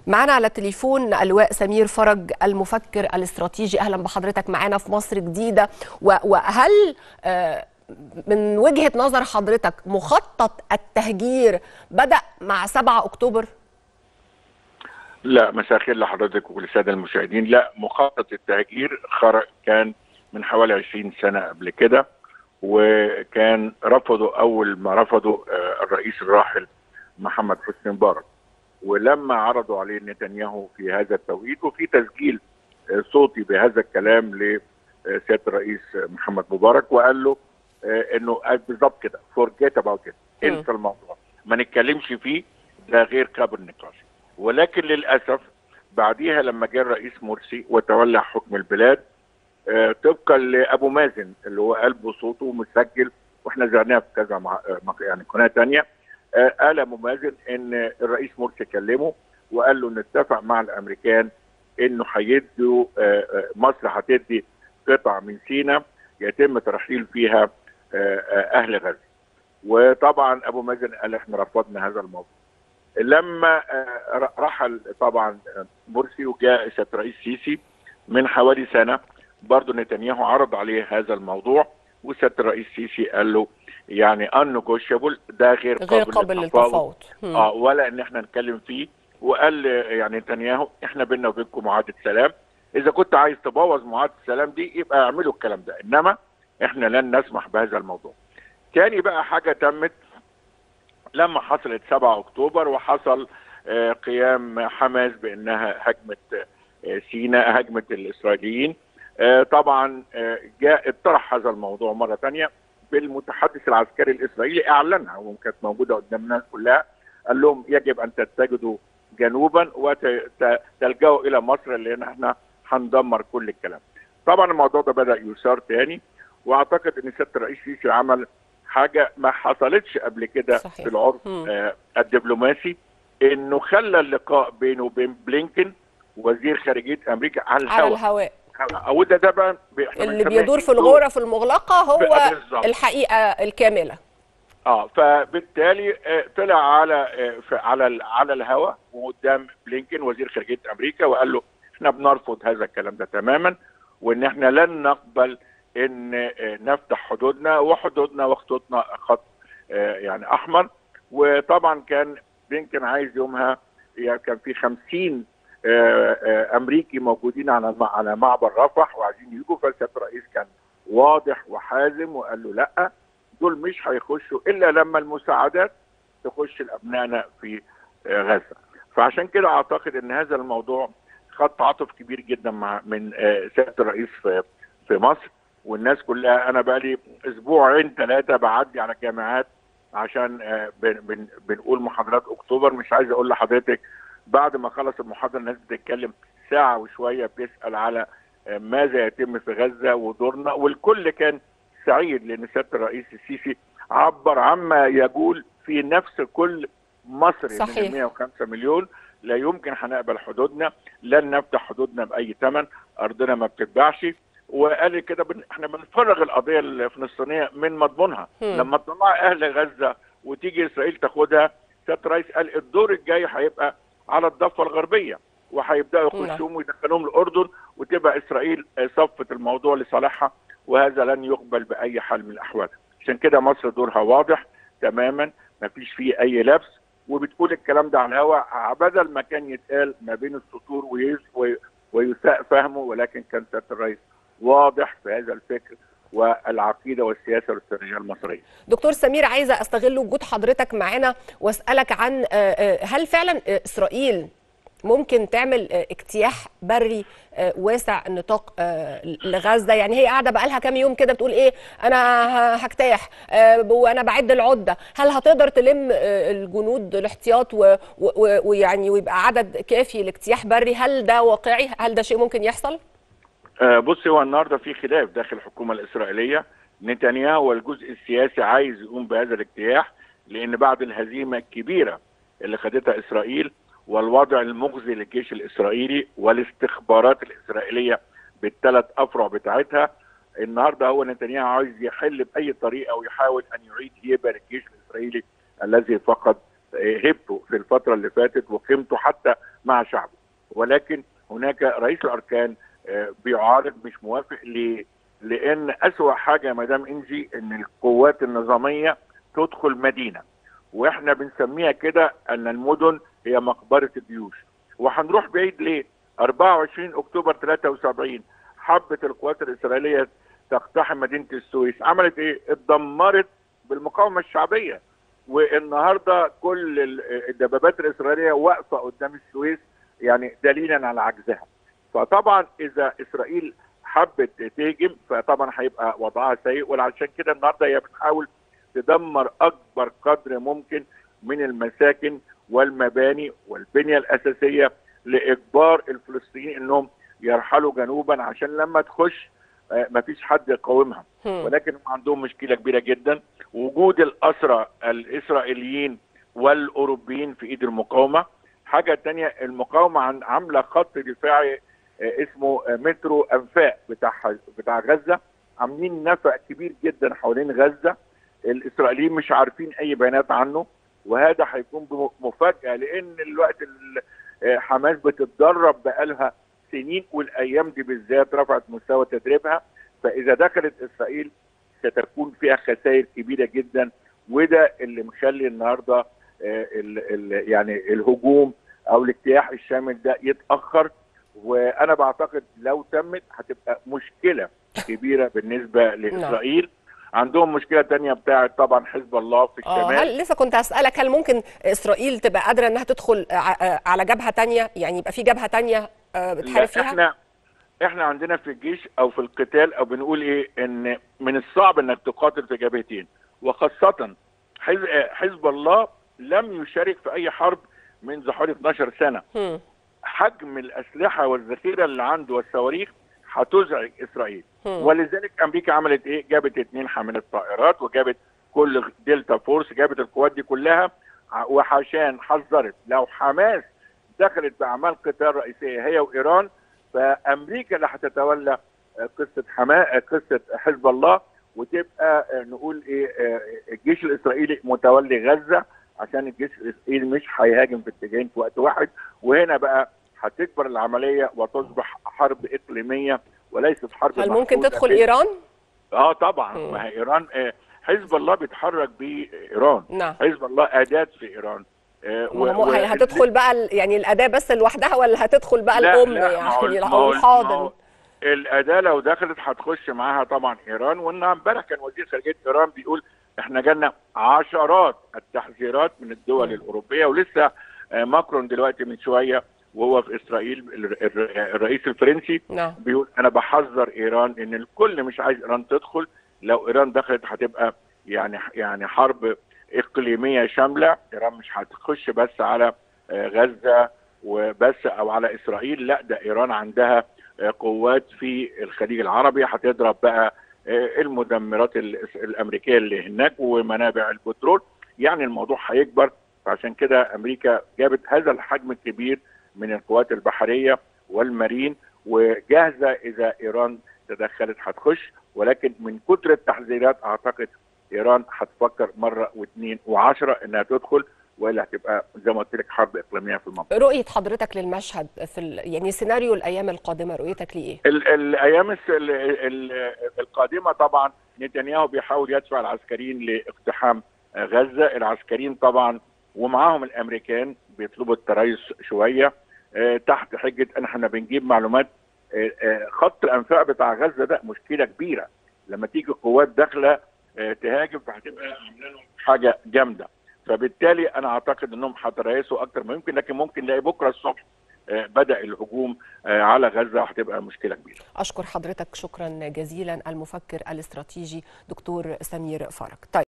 معنا على التليفون اللواء سمير فرج المفكر الاستراتيجي اهلا بحضرتك معانا في مصر جديده وهل من وجهه نظر حضرتك مخطط التهجير بدا مع 7 اكتوبر لا مساء الخير لحضرتك وللساده المشاهدين لا مخطط التهجير خرج كان من حوالي 20 سنه قبل كده وكان رفضوا اول ما رفضوا الرئيس الراحل محمد حسني مبارك ولما عرضوا عليه نتنياهو في هذا التوقيت وفي تسجيل صوتي بهذا الكلام لسياده الرئيس محمد مبارك وقال له انه بالظبط كده فورجيت اباوت ات انسى الموضوع ما نتكلمش فيه ده غير قابل للنقاش ولكن للاسف بعديها لما جاء الرئيس مرسي وتولى حكم البلاد طبقا لابو مازن اللي هو قلبه صوته مسجل واحنا زعناه في كذا مع يعني قناه ثانيه قال ابو مازن ان الرئيس مرسي كلمه وقال له نتفق مع الامريكان انه هيدوا مصر هتدي قطع من سينا يتم ترحيل فيها اهل غزه وطبعا ابو مازن قال احنا رفضنا هذا الموضوع لما رحل طبعا مرسي وجاء سياده الرئيس سيسي من حوالي سنه برضه نتنياهو عرض عليه هذا الموضوع وسياده الرئيس سيسي قال له يعني ان نيجوشيبل ده غير, غير قابل للتفاوض اه ولا ان احنا نتكلم فيه وقال يعني نتنياهو احنا بيننا وبينكم معاهده سلام اذا كنت عايز تبوظ معاهده السلام دي يبقى اعملوا الكلام ده انما احنا لن نسمح بهذا الموضوع. تاني بقى حاجه تمت لما حصلت 7 اكتوبر وحصل آه قيام حماس بانها هجمت آه سيناء هجمت الاسرائيليين آه طبعا جاء اطرح هذا الموضوع مره ثانيه بالمتحدث العسكري الاسرائيلي اعلنها وكانت موجوده قدام الناس كلها قال لهم يجب ان تتجدوا جنوبا وتلجأوا الى مصر لان احنا هندمر كل الكلام. طبعا الموضوع ده بدا يثار تاني واعتقد ان سياده الرئيس سيسي عمل حاجه ما حصلتش قبل كده في العرف آه الدبلوماسي انه خلى اللقاء بينه وبين بلينكن وزير خارجيه امريكا على الهواء على الهواء او ده ده بقى اللي بيدور في الغرف المغلقه هو بالزبط. الحقيقه الكامله اه فبالتالي آه طلع على آه على على الهواء وقدام بلينكن وزير خارجيه امريكا وقال له احنا بنرفض هذا الكلام ده تماما وان احنا لن نقبل ان نفتح حدودنا وحدودنا وخطوطنا خط يعني احمر وطبعا كان بلينكن عايز يومها يعني كان في 50 امريكي موجودين على على معبر رفح وعايزين يجوا فسياده الرئيس كان واضح وحازم وقال له لا دول مش هيخشوا الا لما المساعدات تخش لابنائنا في غزه فعشان كده اعتقد ان هذا الموضوع خد تعاطف كبير جدا مع من سياده الرئيس في في مصر والناس كلها انا بقى لي اسبوعين ثلاثه بعدي على الجامعات عشان بن بن بنقول محاضرات اكتوبر مش عايز اقول لحضرتك بعد ما خلص المحاضره الناس بتتكلم ساعه وشويه بيسال على ماذا يتم في غزه ودورنا والكل كان سعيد لان سياده الرئيس السيسي عبر عما يقول في نفس كل مصري صحيح. من 105 مليون لا يمكن هنقبل حدودنا لن نفتح حدودنا باي ثمن ارضنا ما بتتباعش وقال كده بن... احنا بنفرغ القضيه الفلسطينيه من مضمونها لما تطلع اهل غزه وتيجي اسرائيل تاخدها سياده الرئيس قال الدور الجاي هيبقى على الضفه الغربيه وهيبداوا يخشوهم ويدخلوهم الاردن وتبقى اسرائيل صفت الموضوع لصالحها وهذا لن يقبل باي حال من الاحوال عشان كده مصر دورها واضح تماما ما فيش فيه اي لبس وبتقول الكلام ده على الهواء بدل ما كان يتقال ما بين السطور ويساء فهمه ولكن كان سياده الرئيس واضح في هذا الفكر والعقيده والسياسه والاستراتيجيه المصريه. دكتور سمير عايزه استغل وجود حضرتك معانا واسالك عن هل فعلا اسرائيل ممكن تعمل اجتياح بري واسع النطاق لغزه يعني هي قاعده بقى لها كام يوم كده بتقول ايه انا هجتاح وانا بعد العده هل هتقدر تلم الجنود الاحتياط ويعني ويبقى عدد كافي لاجتياح بري هل ده واقعي هل ده شيء ممكن يحصل بصي هو النهارده في خلاف داخل الحكومه الاسرائيليه نتنياهو والجزء السياسي عايز يقوم بهذا الاجتياح لان بعد الهزيمه الكبيره اللي خدتها اسرائيل والوضع المخزي للجيش الاسرائيلي والاستخبارات الاسرائيليه بالثلاث افرع بتاعتها النهارده هو نتنياهو عايز يحل باي طريقه ويحاول ان يعيد هيبه للجيش الاسرائيلي الذي فقد هيبته في الفتره اللي فاتت وقيمته حتى مع مع شعبه ولكن هناك رئيس الاركان بيعارض مش موافق ليه؟ لان اسوا حاجه يا مدام انجي ان القوات النظاميه تدخل مدينه واحنا بنسميها كده ان المدن هي مقبره الجيوش وهنروح بعيد ليه 24 اكتوبر 73 حبت القوات الاسرائيليه تقتحم مدينه السويس عملت ايه اتدمرت بالمقاومه الشعبيه والنهارده كل الدبابات الاسرائيليه واقفه قدام السويس يعني دليلا على عجزها فطبعا اذا اسرائيل حبت تهجم فطبعا هيبقى وضعها سيء وعشان كده النهارده هي بتحاول تدمر اكبر قدر ممكن من المساكن والمباني والبنيه الاساسيه لاجبار الفلسطينيين انهم يرحلوا جنوبا عشان لما تخش ما فيش حد يقاومها ولكن عندهم مشكله كبيره جدا وجود الاسرى الاسرائيليين والاوروبيين في ايد المقاومه حاجه تانية المقاومه عامله خط دفاعي اسمه مترو انفاق بتاع بتاع غزه عاملين نفق كبير جدا حوالين غزه الاسرائيليين مش عارفين اي بيانات عنه وهذا هيكون مفاجاه لان الوقت حماس بتتدرب بقالها سنين والايام دي بالذات رفعت مستوى تدريبها فاذا دخلت اسرائيل ستكون فيها خسائر كبيره جدا وده اللي مخلي النهارده ال ال يعني الهجوم او الاجتياح الشامل ده يتاخر وانا بعتقد لو تمت هتبقى مشكله كبيره بالنسبه لاسرائيل عندهم مشكله تانية بتاعه طبعا حزب الله في الشمال هل لسه كنت هسالك هل ممكن اسرائيل تبقى قادره انها تدخل على جبهه تانية يعني يبقى في جبهه تانية بتحارب فيها احنا احنا عندنا في الجيش او في القتال او بنقول ايه ان من الصعب انك تقاتل في جبهتين وخاصه حزب, حزب الله لم يشارك في اي حرب منذ حوالي 12 سنه م. حجم الاسلحه والذخيره اللي عنده والصواريخ هتزعج اسرائيل م. ولذلك امريكا عملت ايه جابت اثنين حاملات طائرات وجابت كل دلتا فورس جابت القوات دي كلها وعشان حذرت لو حماس دخلت باعمال قتال رئيسيه هي وايران فامريكا اللي هتتولى قصه حما قصه حزب الله وتبقى نقول ايه الجيش الاسرائيلي متولي غزه عشان الجيش الاسرائيلي مش هيهاجم في اتجاهين في وقت واحد وهنا بقى هتكبر العمليه وتصبح حرب اقليميه وليست حرب هل ممكن تدخل ايران؟ اه طبعا ما هي ايران آه حزب الله بيتحرك بايران نعم حزب الله اداه في ايران آه و... هتدخل بقى يعني الاداه بس لوحدها ولا هتدخل بقى لا الام لا يعني او الحاضن الاداه لو دخلت هتخش معاها طبعا ايران والنهارده امبارح كان وزير خارجيه ايران بيقول احنا جالنا عشرات التحذيرات من الدول م. الاوروبيه ولسه آه ماكرون دلوقتي من شويه وهو في اسرائيل الرئيس الفرنسي نعم. بيقول انا بحذر ايران ان الكل مش عايز ايران تدخل لو ايران دخلت هتبقى يعني يعني حرب اقليميه شامله ايران مش هتخش بس على غزه وبس او على اسرائيل لا ده ايران عندها قوات في الخليج العربي هتضرب بقى المدمرات الامريكيه اللي هناك ومنابع البترول يعني الموضوع هيكبر فعشان كده امريكا جابت هذا الحجم الكبير من القوات البحريه والمارين وجاهزه اذا ايران تدخلت هتخش ولكن من كتر التحذيرات اعتقد ايران هتفكر مره واثنين وعشرة انها تدخل والا هتبقى زي ما قلت لك حرب اقليميه في المنطقه. رؤيه حضرتك للمشهد في ال... يعني سيناريو الايام القادمه رؤيتك ليه؟ ال... الايام ال... ال... القادمه طبعا نتنياهو بيحاول يدفع العسكريين لاقتحام غزه، العسكريين طبعا ومعاهم الامريكان بيطلبوا التريث شويه آه تحت حجه ان احنا بنجيب معلومات آه آه خط الانفاق بتاع غزه ده مشكله كبيره لما تيجي قوات داخله تهاجم فهتبقى عامله لهم حاجه جامده فبالتالي انا اعتقد انهم هيتريثوا اكتر ما يمكن لكن ممكن نلاقي بكره الصبح بدا الهجوم على غزه هتبقى مشكله كبيره. اشكر حضرتك شكرا جزيلا المفكر الاستراتيجي دكتور سمير فرج. طيب